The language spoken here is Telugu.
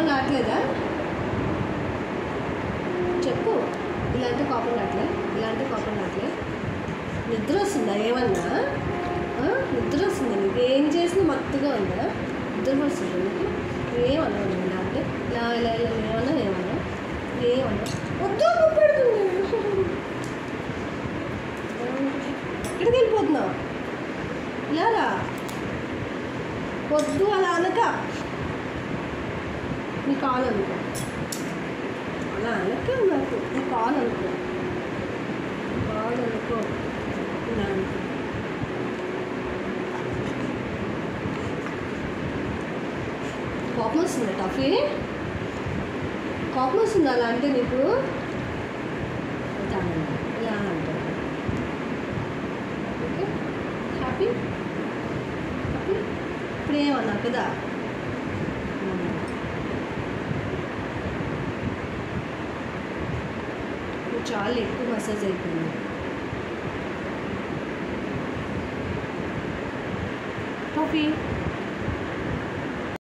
రావట్లేదా చెప్పు ఇలాంటి కోపం రావట్లే ఇలాంటి కోపం రావట్లే నిద్ర వస్తుందా ఏమన్నా ఆ? నిద్ర వస్తుందా నీకు ఏం చేసినా మత్తుగా ఉందా నిద్ర వస్తుందా నీకు ఏమన్నా ఉందా అంటే ఇలా ఇలా ఇలా ఏమన్నా ఏమన్నా ఏమన్నా వద్దు పెడుతుంది ఎక్కడికి వెళ్ళిపోతున్నావు ఇలా రా వద్దు అలా అనక నీ కాలు అనుకో అలా అనక నాకు నీ కాలు అనుకో కాలు అనుకో ఇలా అనుకో కోపం వస్తుందా టఫీ కోపం వస్తుందా అలా అంటే నీకు వద్దామన్నా. ఇలా అంటాను ఓకే హ్యాపీ హ్యాపీ ఇప్పుడు ఏమన్నా కదా నువ్వు చాలా ఎక్కువ మసాజ్ అయిపోయింది కాఫీ